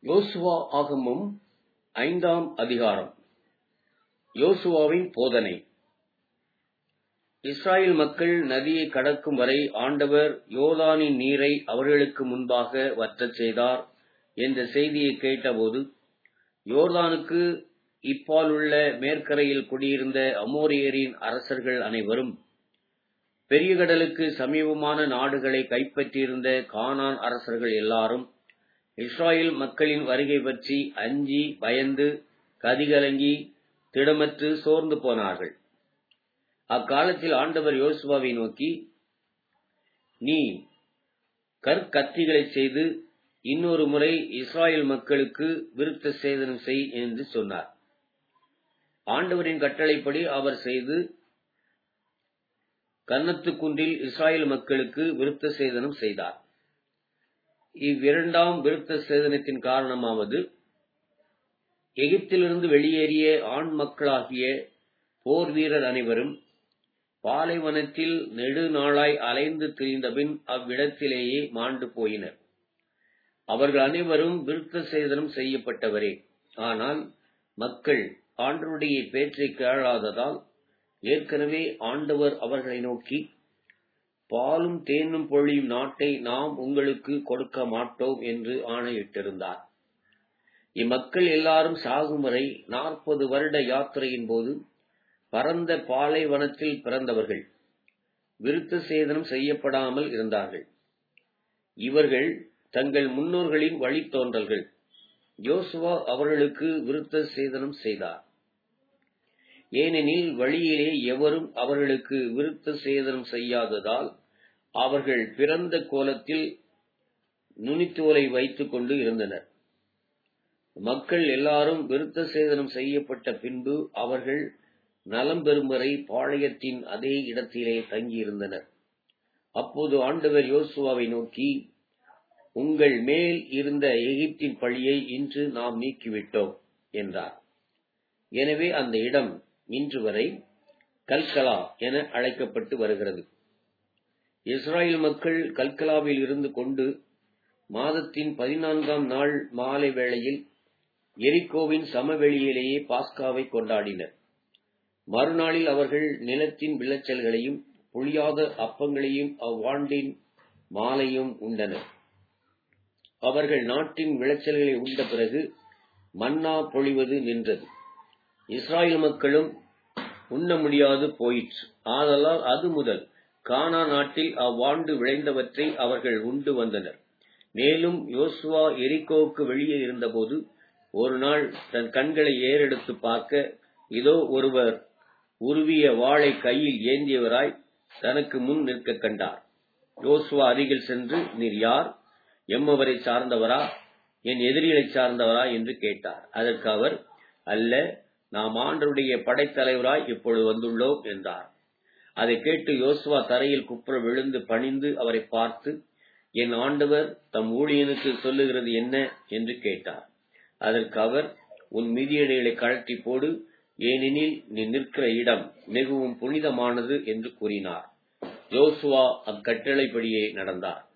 யோசுவா ஆகமம் ஐந்தாம் அதிகாரம் யோசுவாவின் போதனை இஸ்ராயேல் மக்கள் நதியை கடக்கும் வரை ஆண்டவர் யோர்தானின் நீரை அவர்களுக்கு முன்பாக வற்றச் செய்தார் என்ற செய்தியை கேட்டபோது யோர்தானுக்கு இப்பாலுள்ள மேற்கரையில் குடியிருந்த அமோரியரின் அரசர்கள் அனைவரும் பெரிய கடலுக்கு சமீபமான நாடுகளை கைப்பற்றியிருந்த கானான் அரசர்கள் எல்லாரும் இஸ்ராயேல் மக்களின் வருகை பற்றி அஞ்சி பயந்து கதிகலங்கி திடமற்று சோர்ந்து போனார்கள் அக்காலத்தில் ஆண்டவர் யோசுவாவை நோக்கி நீ கற்கத்திகளை செய்து இன்னொரு முறை இஸ்ராயேல் மக்களுக்கு விருத்த சேதனம் செய் என்று சொன்னார் ஆண்டவரின் கட்டளைப்படி அவர் செய்து கன்னத்து குன்றில் இஸ்ராயேல் மக்களுக்கு விருத்த சேதனம் செய்தார் இவ்விரண்டாம் விருத்த சேதனத்தின் காரணமாவது எகிப்திலிருந்து வெளியேறிய ஆண் மக்களாகிய போர் வீரர் அனைவரும் பாலைவனத்தில் நெடுநாளாய் அலைந்து திரிந்தபின் அவ்விடத்திலேயே மாண்டு போயினர் அவர்கள் அனைவரும் விருத்த சேதனம் செய்யப்பட்டவரே ஆனால் மக்கள் ஆண்டருடைய பேச்சை கேளாததால் ஏற்கனவே ஆண்டவர் அவர்களை நோக்கி பாலும் தேனும் பொழியும் நாட்டை நாம் உங்களுக்கு கொடுக்க மாட்டோம் என்று ஆணையிட்டிருந்தார் இம்மக்கள் எல்லாரும் சாகும் வரை நாற்பது வருட யாத்திரையின் போது பரந்த பாலைவனத்தில் பிறந்தவர்கள் விருத்த சேதனம் செய்யப்படாமல் இருந்தார்கள் இவர்கள் தங்கள் முன்னோர்களின் வழித்தோன்றல்கள் யோசுவா அவர்களுக்கு விருத்த சேதனம் செய்தார் ஏனெனில் வழியிலே எவரும் அவர்களுக்கு விருத்த சேதனம் செய்யாததால் அவர்கள் பிறந்த கோலத்தில் நுனித்தோலை வைத்துக் கொண்டு இருந்தனர் மக்கள் எல்லாரும் விருத்த சேதனம் செய்யப்பட்ட பின்பு அவர்கள் நலம் பெறும் வரை பாளையத்தின் அதே இடத்திலே தங்கியிருந்தனர் அப்போது ஆண்டவர் யோசுவாவை நோக்கி உங்கள் மேல் இருந்த எகிப்தின் பழியை இன்று நாம் நீக்கிவிட்டோம் என்றார் எனவே அந்த இடம் இன்று வரை கல்கலா என அழைக்கப்பட்டு வருகிறது இஸ்ராயல் மக்கள் கல்கலாவில் இருந்து கொண்டு மாதத்தின் பதினான்காம் நாள் மாலை வேளையில் எரிக்கோவின் சமவெளியிலேயே பாஸ்காவை கொண்டாடினர் மறுநாளில் அவர்கள் நிலத்தின் விளைச்சல்களையும் புளியாத அப்பங்களையும் அவ்வாண்டின் மாலையும் உண்டனர் அவர்கள் நாட்டின் விளைச்சல்களை உண்ட பிறகு மன்னா பொழிவது நின்றது இஸ்ராயல் மக்களும் உண்ண முடியாது போயிற்று ஆதலால் அது முதல் கானா நாட்டில் அவ்வாண்டு விளைந்தவற்றை அவர்கள் உண்டு வந்தனர் மேலும் யோசுவா எரிக்கோவுக்கு வெளியே இருந்தபோது ஒரு நாள் தன் கண்களை ஏறெடுத்து பார்க்க இதோ ஒருவர் உருவிய வாளை கையில் ஏந்தியவராய் தனக்கு முன் நிற்க கண்டார் யோசுவா அருகில் சென்று நீர் யார் எம்மவரை சார்ந்தவரா என் எதிரிகளை சார்ந்தவரா என்று கேட்டார் அதற்கு அவர் அல்ல நாம் ஆண்டருடைய படைத்தலைவராய் இப்பொழுது வந்துள்ளோம் என்றார் அதை கேட்டு யோசுவா தரையில் குப்புற விழுந்து பணிந்து அவரை பார்த்து என் ஆண்டவர் தம் ஊழியனுக்கு சொல்லுகிறது என்ன என்று கேட்டார் அதற்கு அவர் உன் மிதியடைகளை கழற்றி போடு ஏனெனில் நீ நிற்கிற இடம் மிகவும் புனிதமானது என்று கூறினார் யோசுவா அக்கட்டளைப்படியே நடந்தார்